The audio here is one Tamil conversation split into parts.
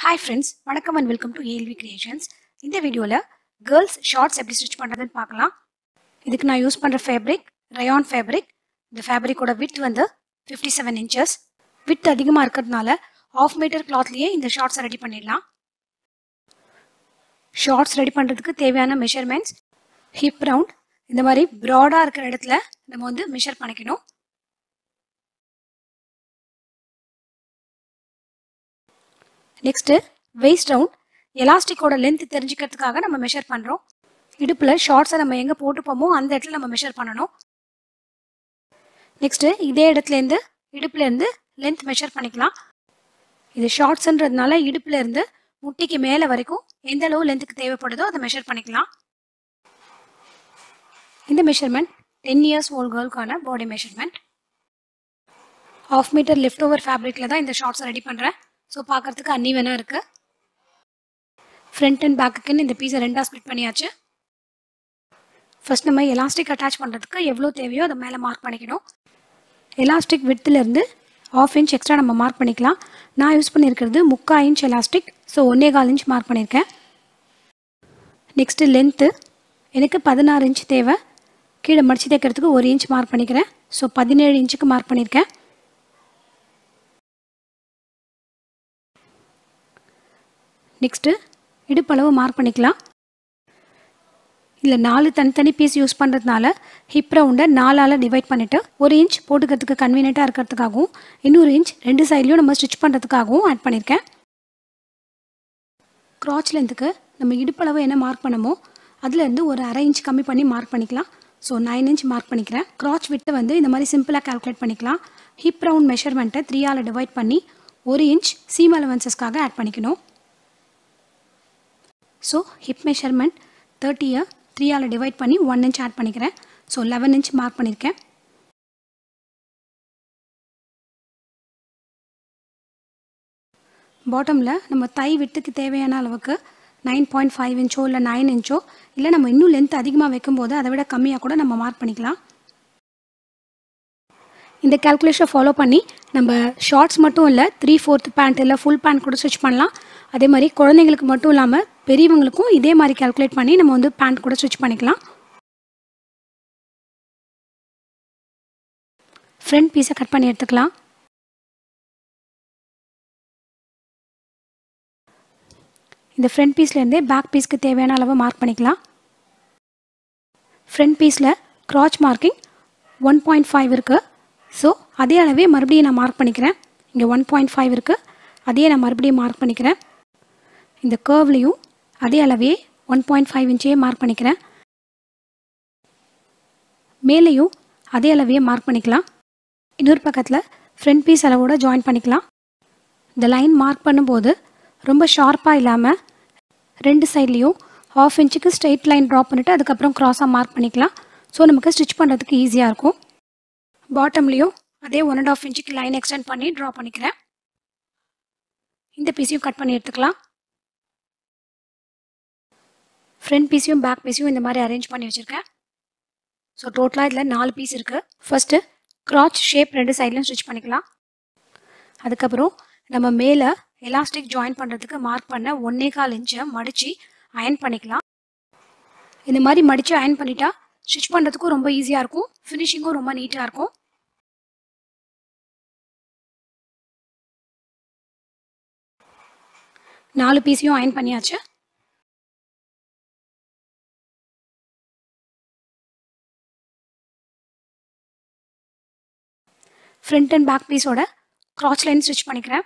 ஹாய் ஃப்ரெண்ட்ஸ் வணக்கம் and welcome to ALV creations இந்த வீடியோவில் கேர்ள்ஸ் ஷார்ட்ஸ் எப்படி ஸ்டிச் பண்ணுறதுன்னு பார்க்கலாம் இதுக்கு நான் யூஸ் பண்ணுற ஃபேப்ரிக் ரயான் ஃபேப்ரிக் இந்த ஃபேப்ரிக்கோட வித் வந்து ஃபிஃப்டி செவன் இன்ச்சஸ் வித் அதிகமாக இருக்கிறதுனால ஆஃப் மீட்டர் கிளாத்லேயே இந்த ஷார்ட்ஸை ரெடி பண்ணிடலாம் ஷார்ட்ஸ் ரெடி பண்ணுறதுக்கு தேவையான மெஷர்மெண்ட்ஸ் ஹிப் ரவுண்ட் இந்த மாதிரி ப்ராடாக இருக்கிற இடத்துல நம்ம வந்து மெஷர் பண்ணிக்கணும் நெக்ஸ்ட்டு வெயிஸ்ட் ரவுண்ட் எலாஸ்டிக்கோட லென்த் தெரிஞ்சுக்கிறதுக்காக நம்ம மெஷர் பண்ணுறோம் இடுப்பில் ஷார்ட்ஸை நம்ம எங்கே போட்டுப்போமோ அந்த இடத்துல நம்ம மெஷர் பண்ணணும் நெக்ஸ்ட்டு இதே இடத்துலேருந்து இடுப்புலேருந்து லென்த் மெஷர் பண்ணிக்கலாம் இது ஷார்ட்ஸ்ன்றதுனால இடுப்புலேருந்து முட்டிக்கு மேலே வரைக்கும் எந்த அளவு லென்த்துக்கு தேவைப்படுதோ அதை மெஷர் பண்ணிக்கலாம் இந்த மெஷர்மெண்ட் டென் இயர்ஸ் ஓல்ட் கேர்ளுக்கான body measurement half meter left over ஃபேப்ரிக்கில் தான் இந்த ஷார்ட்ஸை ரெடி பண்ணுறேன் ஸோ பார்க்குறதுக்கு அன்னிவனாக இருக்குது ஃப்ரண்ட் அண்ட் பேக்குக்குன்னு இந்த பீஸை ரெண்டாக ஸ்ப்ளிட் பண்ணியாச்சு ஃபர்ஸ்ட் நம்ம எலாஸ்டிக் அட்டாச் பண்ணுறதுக்கு எவ்வளோ தேவையோ அதை மேலே மார்க் பண்ணிக்கணும் எலாஸ்டிக் விட்த்துலேருந்து ஆஃப் இன்ச் எக்ஸ்ட்ரா நம்ம மார்க் பண்ணிக்கலாம் நான் யூஸ் பண்ணியிருக்கிறது முக்கா இன்ச் எலாஸ்டிக் ஸோ ஒன்றே கால் இன்ச் மார்க் பண்ணியிருக்கேன் நெக்ஸ்ட்டு லென்த்து எனக்கு பதினாறு இன்ச் தேவை கீழே மடிச்சு தைக்கிறதுக்கு ஒரு இன்ச் மார்க் பண்ணிக்கிறேன் ஸோ பதினேழு இன்ச்சுக்கு மார்க் பண்ணியிருக்கேன் நெக்ஸ்ட்டு இடுப்பளவு மார்க் பண்ணிக்கலாம் இல்லை நாலு தனித்தனி பீஸ் யூஸ் பண்ணுறதுனால ஹிப் ரவுண்டை நாலால் டிவைட் பண்ணிவிட்டு ஒரு இன்ச் போட்டுக்கிறதுக்கு கன்வீனியண்ட்டாக இருக்கிறதுக்காகவும் இன்னொரு இன்ச் ரெண்டு சைட்லையும் நம்ம ஸ்டிச் பண்ணுறதுக்காகவும் ஆட் பண்ணியிருக்கேன் க்ராச் லென்த்துக்கு நம்ம இடுப்பளவு என்ன மார்க் பண்ணமோ அதுலேருந்து ஒரு அரை இன்ச் கம்மி பண்ணி மார்க் பண்ணிக்கலாம் ஸோ நைன் இன்ச் மார்க் பண்ணிக்கிறேன் க்ராச் விட்டு வந்து இந்த மாதிரி சிம்பிளாக கால்குலேட் பண்ணிக்கலாம் ஹிப் ரவுண்ட் மெஷர்மெண்ட்டை த்ரீயால் டிவைட் பண்ணி ஒரு இன்ச் சீம் அலவன்சஸ்க்காக ஆட் பண்ணிக்கணும் ஸோ ஹிப் மெஷர்மெண்ட் தேர்ட்டியை த்ரீயால் டிவைட் பண்ணி ஒன் இன்ச் ஆட் பண்ணிக்கிறேன் ஸோ லெவன் இன்ச் மார்க் பண்ணியிருக்கேன் பாட்டமில் நம்ம தை விட்டுக்கு தேவையான அளவுக்கு நைன் பாயிண்ட் ஃபைவ் இன்ச்சோ இல்லை நைன் இன்ச்சோ இல்லை நம்ம இன்னும் லென்த் அதிகமாக வைக்கும்போது அதை விட கம்மியாக கூட நம்ம மார்க் பண்ணிக்கலாம் இந்த கேல்குலேஷனை ஃபாலோ பண்ணி நம்ம ஷார்ட்ஸ் மட்டும் இல்லை த்ரீ ஃபோர்த் பேண்ட் இல்லை ஃபுல் பேண்ட் கூட ஸ்டிச் பண்ணலாம் அதே மாதிரி குழந்தைங்களுக்கு மட்டும் இல்லாமல் பெரியவங்களுக்கும் இதே மாதிரி கால்குலேட் பண்ணி நம்ம வந்து பேண்ட் கூட ஸ்டிச் பண்ணிக்கலாம் ஃப்ரண்ட் பீஸை கட் பண்ணி எடுத்துக்கலாம் இந்த ஃப்ரண்ட் பீஸ்லேருந்தே பேக் பீஸ்க்கு தேவையான அளவு மார்க் பண்ணிக்கலாம் ஃப்ரண்ட் பீஸில் crotch marking one point five இருக்குது ஸோ அதே அளவே மறுபடியும் நான் மார்க் பண்ணிக்கிறேன் இங்கே ஒன் பாயிண்ட் ஃபைவ் இருக்குது அதையே நான் மறுபடியும் மார்க் பண்ணிக்கிறேன் இந்த கேர்வ்லேயும் அதே அளவே ஒன் பாயிண்ட் ஃபைவ் இன்ச்சே மார்க் பண்ணிக்கிறேன் மேலேயும் அதே அளவையே மார்க் பண்ணிக்கலாம் இன்னொரு பக்கத்தில் ஃப்ரண்ட் பீஸ் அளவோட ஜாயின் பண்ணிக்கலாம் இந்த லைன் மார்க் பண்ணும்போது ரொம்ப ஷார்ப்பாக இல்லாமல் ரெண்டு சைட்லேயும் ஹாஃப் இன்ச்சுக்கு ஸ்ட்ரெயிட் லைன் ட்ரா பண்ணிவிட்டு அதுக்கப்புறம் க்ராஸாக மார்க் பண்ணிக்கலாம் ஸோ நமக்கு ஸ்டிச் பண்ணுறதுக்கு ஈஸியாக இருக்கும் பாட்டம்லேயும் அதே ஒன் அண்ட் ஆஃப் இன்ச்சுக்கு லைன் எக்ஸ்டெண்ட் பண்ணி ட்ரா பண்ணிக்கிறேன் இந்த பீஸையும் கட் பண்ணி எடுத்துக்கலாம் ஃப்ரண்ட் பீஸையும் பேக் பீஸையும் இந்த மாதிரி அரேஞ்ச் பண்ணி வச்சுருக்கேன் ஸோ டோட்டலாக இதில் நாலு பீஸ் இருக்குது ஃபஸ்ட்டு க்ராச் ஷேப் ரெண்டு சைட்லையும் ஸ்டிச் பண்ணிக்கலாம் அதுக்கப்புறம் நம்ம மேலே எலாஸ்டிக் ஜாயின் பண்ணுறதுக்கு மார்க் பண்ண ஒன்னே கால் இன்ச்சை மடித்து அயன் பண்ணிக்கலாம் இந்த மாதிரி மடித்து அயன் பண்ணிட்டா ஸ்டிச் பண்ணுறதுக்கும் ரொம்ப ஈஸியாக இருக்கும் ஃபினிஷிங்கும் ரொம்ப நீட்டாக இருக்கும் நாலு பீஸையும் அயன் பண்ணியாச்சு ஃப்ரண்ட் அண்ட் பேக் பீஸோட க்ராச் லைன் ஸ்டிச் பண்ணிக்கிறேன்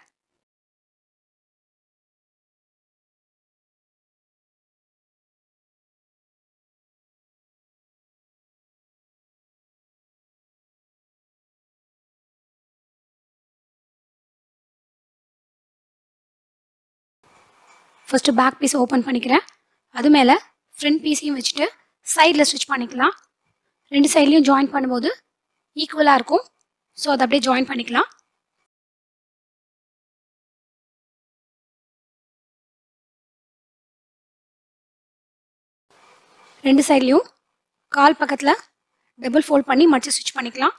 ஃபஸ்ட்டு பேக் பீஸ் ஓப்பன் பண்ணிக்கிறேன் அது மேலே ஃப்ரண்ட் பீஸையும் வச்சுட்டு சைடில் ஸ்டிச் பண்ணிக்கலாம் ரெண்டு சைட்லேயும் ஜாயின் பண்ணும்போது ஈக்குவலாக இருக்கும் ஸோ அதை அப்படியே ஜாயின் பண்ணிக்கலாம் ரெண்டு சைட்லேயும் கால் பக்கத்தில் டபுள் ஃபோல்ட் பண்ணி மடிச்சு ஸ்டிச் பண்ணிக்கலாம்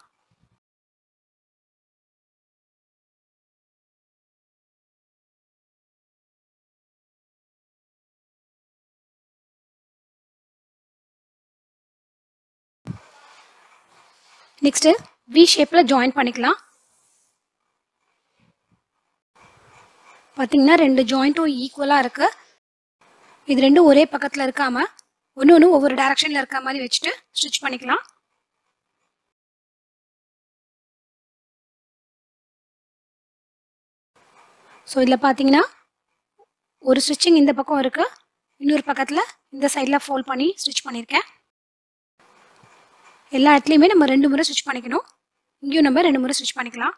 நெக்ஸ்ட்டு வி ஷேப்பில் ஜாயின் பண்ணிக்கலாம் பார்த்தீங்கன்னா ரெண்டு ஜாயிண்ட்டும் ஈக்குவலாக இருக்குது இது ரெண்டும் ஒரே பக்கத்தில் இருக்காம ஒன்று ஒன்று ஒவ்வொரு டைரக்ஷனில் இருக்க மாதிரி வச்சுட்டு ஸ்டிச் பண்ணிக்கலாம் ஸோ இதில் பார்த்தீங்கன்னா ஒரு ஸ்டிச்சிங் இந்த பக்கம் இருக்கு இன்னொரு பக்கத்தில் இந்த சைடில் ஃபோல்ட் பண்ணி ஸ்டிச் பண்ணியிருக்கேன் எல்லா இடத்துலையுமே நம்ம ரெண்டு முறை ஸ்டிச் பண்ணிக்கணும் இங்கேயும் நம்ம ரெண்டு முறை ஸ்டிச் பண்ணிக்கலாம்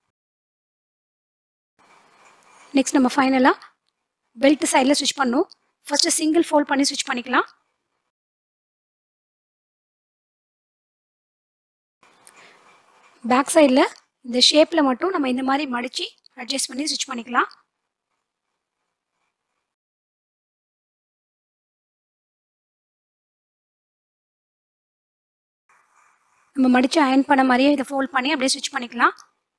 நெக்ஸ்ட் நம்ம ஃபைனலாக பெல்ட் சைடில் ஸ்டிச் பண்ணணும் ஃபஸ்ட்டு சிங்கிள் ஃபோல்ட் பண்ணி ஸ்டிச் பண்ணிக்கலாம் பேக் சைடில் இந்த ஷேப்பில் மட்டும் நம்ம இந்த மாதிரி மடித்து அட்ஜஸ்ட் பண்ணி ஸ்டிச் பண்ணிக்கலாம் நம்ம மடித்து அயன் பண்ண மாதிரியே இதை ஃபோல்ட் பண்ணி அப்படியே ஸ்டிச் பண்ணிக்கலாம்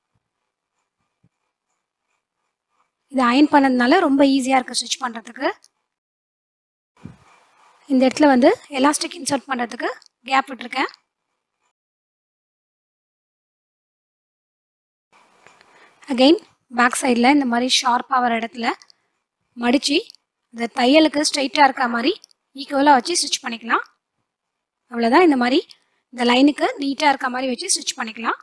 இது அயன் பண்ணதுனால ரொம்ப ஈஸியாக இருக்குது ஸ்டிச் பண்ணுறதுக்கு இந்த இடத்துல வந்து எலாஸ்டிக் இன்சர்ட் பண்ணுறதுக்கு கேப் விட்டுருக்கேன் அகெயின் பேக் சைடில் இந்த மாதிரி ஷார்ப்பாக வர இடத்துல மடித்து இந்த தையலுக்கு ஸ்ட்ரைட்டாக இருக்க மாதிரி ஈக்குவலாக வச்சு ஸ்டிச் பண்ணிக்கலாம் அவ்வளோதான் இந்த மாதிரி இந்த லைனுக்கு நீட்டாக இருக்க மாதிரி வச்சு ஸ்டிச் பண்ணிக்கலாம்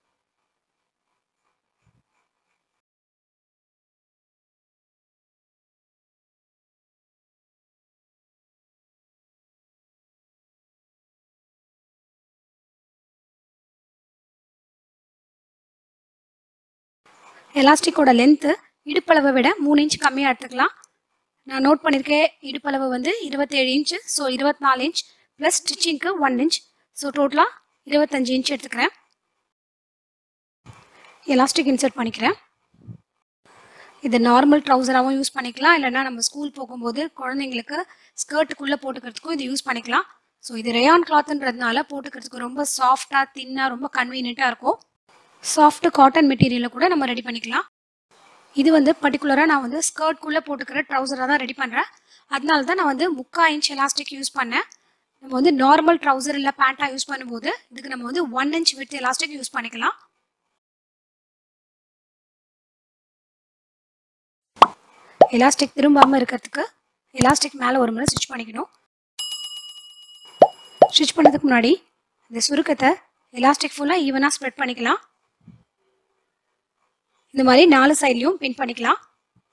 எலாஸ்டிக்கோட லென்த்து இடுப்பளவை விட மூணு இன்ச் கம்மியாக எடுத்துக்கலாம் நான் நோட் பண்ணியிருக்கேன் இடுப்பளவு வந்து இருபத்தேழு இன்ச்சு ஸோ இருபத்தி நாலு இன்ச் ப்ளஸ் ஸ்டிச்சிங்க்கு ஒன் இன்ச் ஸோ டோட்டலாக இருபத்தஞ்சி இன்ச் எடுத்துக்கிறேன் எலாஸ்டிக் இன்சர்ட் பண்ணிக்கிறேன் இது நார்மல் ட்ரௌசராகவும் யூஸ் பண்ணிக்கலாம் இல்லைனா நம்ம ஸ்கூல் போகும்போது குழந்தைங்களுக்கு ஸ்கர்ட்டுக்குள்ளே போட்டுக்கிறதுக்கும் இது யூஸ் பண்ணிக்கலாம் ஸோ இது ரேயான் கிளாத்ன்றதுனால போட்டுக்கிறதுக்கு ரொம்ப சாஃப்டாக தின்னாக ரொம்ப கன்வீனியண்ட்டாக இருக்கும் சாஃப்ட் காட்டன் மெட்டீரியலில் கூட நம்ம ரெடி பண்ணிக்கலாம் இது வந்து பர்டிகுலராக நான் வந்து ஸ்கர்ட்குள்ளே போட்டுக்கிற ட்ரௌசராக தான் ரெடி பண்ணுறேன் அதனால தான் நான் வந்து முக்கா இன்ச் எலாஸ்டிக் யூஸ் பண்ணேன் நம்ம வந்து நார்மல் ட்ரௌசர் இல்லை பேண்ட்டாக யூஸ் பண்ணும்போது இதுக்கு நம்ம வந்து one inch width elastic use பண்ணிக்கலாம் எலாஸ்டிக் திரும்பாமல் இருக்கிறதுக்கு எலாஸ்டிக் மேலே ஒரு முறை ஸ்டிச் பண்ணிக்கணும் ஸ்டிச் பண்ணதுக்கு முன்னாடி இந்த சுருக்கத்தை எலாஸ்டிக் ஃபுல்லாக ஈவனாக ஸ்ப்ரெட் பண்ணிக்கலாம் இந்த மாதிரி நாலு சைட்லையும் பின் பண்ணிக்கலாம்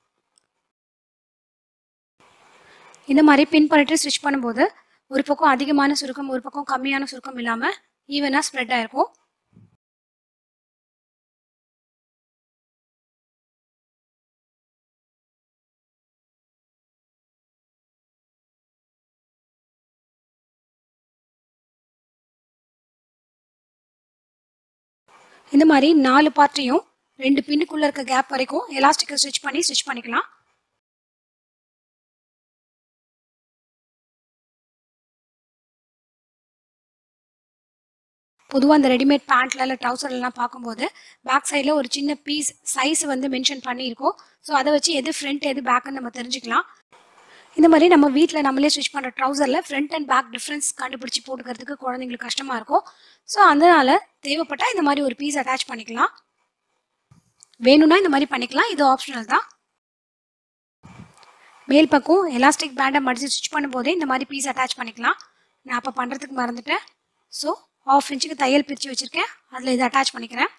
இந்த மாதிரி பின் பண்ணிட்டு ஸ்டிச் பண்ணும்போது ஒரு பக்கம் அதிகமான சுருக்கம் ஒரு பக்கம் கம்மியான சுருக்கம் இல்லாமல் ஈவனாக ஸ்ப்ரெட் ஆயிருக்கும் இந்த மாதிரி நாலு பார்ட்டையும் ரெண்டு பின்னுக்குள்ள இருக்க கேப் வரைக்கும் எலாஸ்டிக்கை ஸ்டிச் பண்ணி ஸ்டிச் பண்ணிக்கலாம் பொதுவாக அந்த ரெடிமேட் பேண்ட்ல இல்லை ட்ரௌசர்லாம் பார்க்கும்போது பேக் சைடில் ஒரு சின்ன பீஸ் சைஸ் வந்து மென்ஷன் பண்ணியிருக்கோம் ஸோ அதை வச்சு எது ஃப்ரண்ட் எது பேக்குன்னு நம்ம தெரிஞ்சுக்கலாம் இந்த மாதிரி நம்ம வீட்டில் நம்மளே ஸ்டிச் பண்ணுற ட்ரௌசரில் ஃப்ரண்ட் அண்ட் பேக் டிஃப்ரென்ஸ் கண்டுபிடிச்சி போட்டுக்கிறதுக்கு குழந்தைங்களுக்கு கஷ்டமாக இருக்கும் ஸோ அதனால் தேவைப்பட்டால் இந்த மாதிரி ஒரு பீஸ் அட்டாச் பண்ணிக்கலாம் வேணும்னா இந்த மாதிரி பண்ணிக்கலாம் இது ஆப்ஷனல் தான் மேல் பக்கம் எலாஸ்டிக் பேண்டை மடித்து ஸ்டிச் பண்ணும்போதே இந்த மாதிரி பீஸ் அட்டாச் பண்ணிக்கலாம் நான் அப்போ பண்ணுறதுக்கு மறந்துட்டேன் ஸோ ஆஃப் இன்ச்சுக்கு தையல் பிரித்து வச்சுருக்கேன் அதில் இதை அட்டாச் பண்ணிக்கிறேன்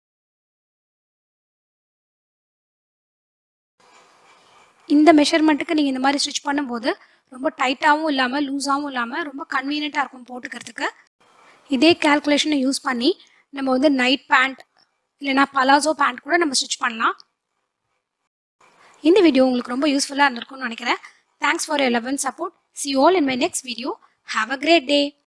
இந்த மெஷர்மெண்ட்டுக்கு நீங்கள் இந்த மாதிரி ஸ்டிச் பண்ணும்போது ரொம்ப டைட்டாகவும் இல்லாமல் லூஸாகவும் இல்லாமல் ரொம்ப கன்வீனியண்ட்டாக இருக்கும் போட்டுக்கிறதுக்கு இதே கேல்குலேஷனை யூஸ் பண்ணி நம்ம வந்து நைட் பேண்ட் இல்லைனா பலாசோ பேண்ட் கூட நம்ம ஸ்டிச் பண்ணலாம் இந்த வீடியோ உங்களுக்கு ரொம்ப யூஸ்ஃபுல்லாக இருந்திருக்கும்னு நினைக்கிறேன் thanks for your love and support see all in my next video have a great day